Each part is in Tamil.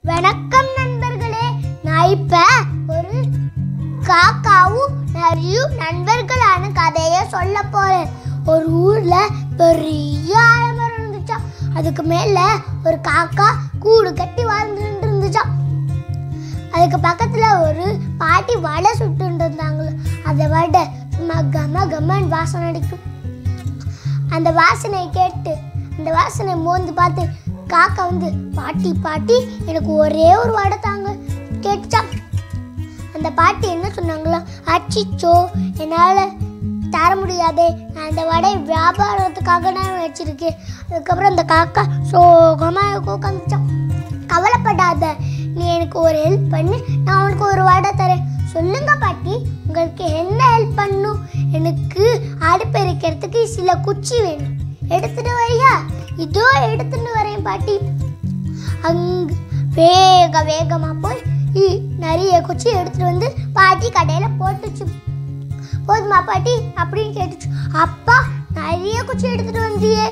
வணக்கம் நண்பர்களே நான் இப்ப ஒரு காக்காவும் நிறைய நண்பர்களான கதையை சொல்ல போறேன் ஒரு ஊர்ல பெரிய ஆலமரம் இருந்துச்சாம் அதுக்கு மேல ஒரு காக்கா கூடு கட்டி வாழ்ந்துட்டு இருந்துச்சாம் அதுக்கு பக்கத்துல ஒரு பாட்டி வடை சுட்டு இருந்தாங்களோ அந்த வடை சும்மா கம கமன் வாசனை அடிக்கும் அந்த வாசனையை கேட்டு அந்த வாசனை மோந்து பார்த்து காக்கா வந்து பாட்டி பாட்டி எனக்கு ஒரே ஒரு வடை தாங்க கேட்டுச்சான் அந்த பாட்டி என்ன சொன்னாங்களோ அச்சிச்சோ என்னால் தர முடியாதே நான் இந்த வடை வியாபாரத்துக்காக நான் வச்சிருக்கேன் அதுக்கப்புறம் அந்த காக்கா சோகமாக உட்காந்துச்சான் கவலைப்படாத நீ எனக்கு ஒரு ஹெல்ப் பண்ணு நான் உனக்கு ஒரு வடை தரேன் சொல்லுங்க பாட்டி உங்களுக்கு என்ன ஹெல்ப் பண்ணும் எனக்கு அடுப்பு எரிக்கிறதுக்கு சில குச்சி வேணும் எடுத்துட்டு வரியா இதோ எடுத்துட்டு வரேன் பாட்டி அங்கு வேக வேகமா போய் இ- நிறைய குச்சி எடுத்துட்டு வந்து பாட்டி கடையில போட்டுச்சு போதுமா பாட்டி அப்படின்னு கேட்டுச்சு அப்பா நிறைய குச்சி எடுத்துட்டு வந்தியே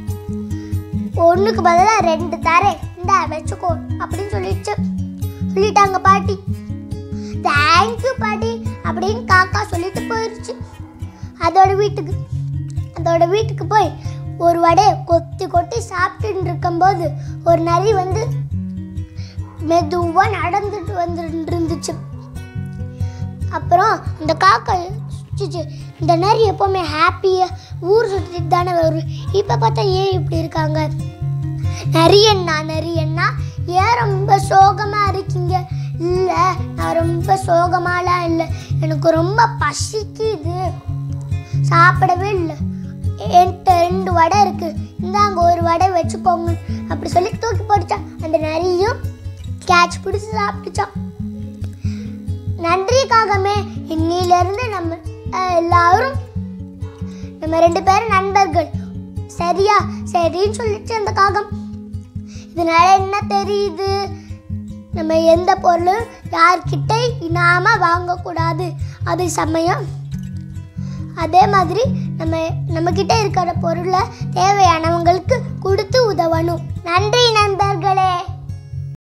ஒண்ணுக்கு பதிலா ரெண்டு தரேன் இந்தா வச்சுக்கோ அப்படின்னு சொல்லிடுச்சு சொல்லிட்டாங்க பாட்டி தேங்க்யூ பாட்டி அப்படின்னு காக்கா சொல்லிட்டு போயிடுச்சு அதோட வீட்டுக்கு அதோட வீட்டுக்கு போய் ஒரு வடையை கொத்தி கொட்டி சாப்பிட்டுட்டு இருக்கும்போது ஒரு நரி வந்து மெதுவா நடந்துட்டு வந்துட்டு இருந்துச்சு அப்புறம் அந்த காக்கா யோசிச்சுச்சு, இந்த நரி எப்பவுமே ஹாப்பியா ஊர் சுற்றிட்டு தானே வரும் இப்ப பார்த்தா ஏன் இப்படி இருக்காங்க நரியண்ணா நரியண்ணா ஏன் ரொம்ப சோகமா இருக்கீங்க இல்ல நான் ரொம்ப சோகமாலாம் இல்லை எனக்கு ரொம்ப பசிக்குது சாப்பிடவே இல்லை என்கிட்ட ரெண்டு வடை இருக்கு இந்தாங்க ஒரு வடை வச்சுக்கோங்க அப்படி சொல்லி தூக்கி போட்டுச்சான் அந்த நரியும் கேட்ச் பிடிச்சி சாப்பிட்டுச்சான் நன்றி காகமே இன்னிலிருந்து நம்ம அஹ், எல்லாரும் நம்ம ரெண்டு பேரும் நண்பர்கள் சரியா சரின்னு சொல்லிச்சு அந்த காகம் இதனால என்ன தெரியுது நம்ம எந்த பொருளும் யார்கிட்ட இனாம வாங்கக்கூடாது அது சமயம் அதே மாதிரி நம்ம நம்ம கிட்ட இருக்கிற பொருளை தேவையானவங்களுக்கு கொடுத்து உதவணும் நன்றி நண்பர்களே